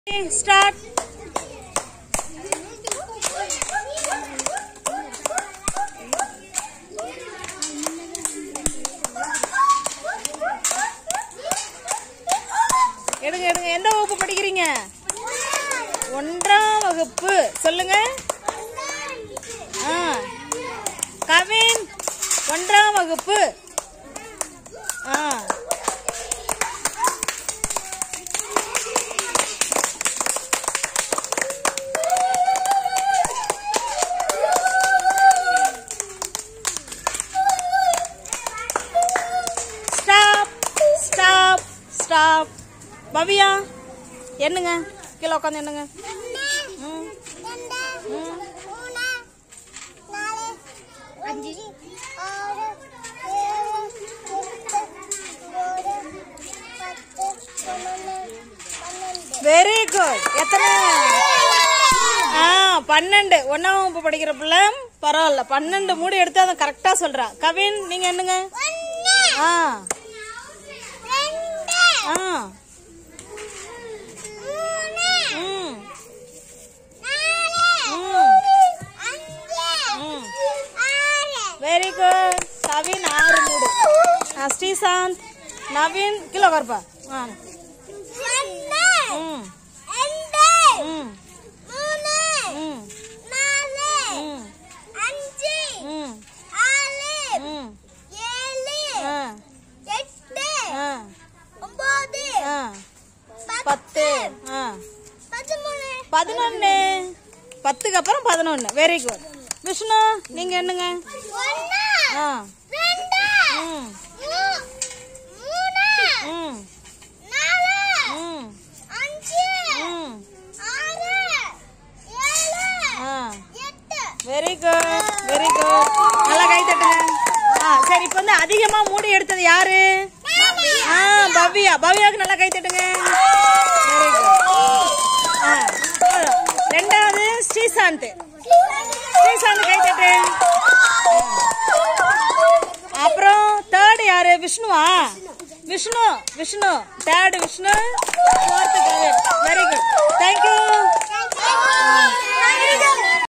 Start எடுங்க எடுங்க எந்த வகுப்பு படிக்கிறீங்க ஒன்றாம் வகுப்பு சொல்லுங்க ஆ கவின் ஒன்றாம் வகுப்பு ஆ ஸ்டாப் ஸ்டாப் ஸ்டாப் பவியா என்னங்க கீழே உட்காந்து என்னங்க ம் ம் அஞ்சு ஆறு ஏழு எட்டு ஒன்பது பத்து பன்னெண்டு பன்னெண்டு வெரி குட் எத்தனை ஆ பன்னெண்டு ஒன்னாம் வகுப்பு படிக்கிற பிள்ளை பரவாயில்ல பன்னெண்டு மூடி எடுத்து அதை கரெக்டா சொல்றா கவின் நீங்க என்னங்க ஒன்று ஆ ரெண்டு ஆ மூணு ம் நாலு ம் அஞ்சு ம் ஆறு வெரி குட் கவின் ஆறு மூடு ஆ ஸ்ரீசாந்த் நவீன் கீழே உட்காருப்பா ஆ ஒன்று ம் ரெண்டு ம் மூணு ம் நாலு ம் அஞ்சு ம் ஆறு ம் ஏழு ஆ எட்டு ஆ ஒன்பது ஆ பத்து ஆ பதிமூணு பதினொன்னு பத்துக்கு அப்புறம் பதினொன்னு வெரி குட் விஷ்ணு நீங்க என்னங்க ஒன்று ஆ ரெண்டு ம் மூ- மூணு ம் நாலு ம் அஞ்சு ம் ஆறு ஏழு ஆ எட்டு வெரி குட் வெரி குட் நல்லா கை தட்டுங்க ஆ சரி இப்போ வந்து அதிகமா மூடி எடுத்தது யாரு ஆ பவ்யா பவ்யாவுக்கு நல்லா கை தட்டுங்க வெரி குட் ஆ போதும். ரெண்டாவது ஸ்ரீசாந்த் ஸ்ரீசாந்த் கை தட்டு அப்புறம் தேர்ட் யாரு விஷ்ணுவா Vishnu Vishnu third Vishnu fourth Kavin very good thank you Thank you.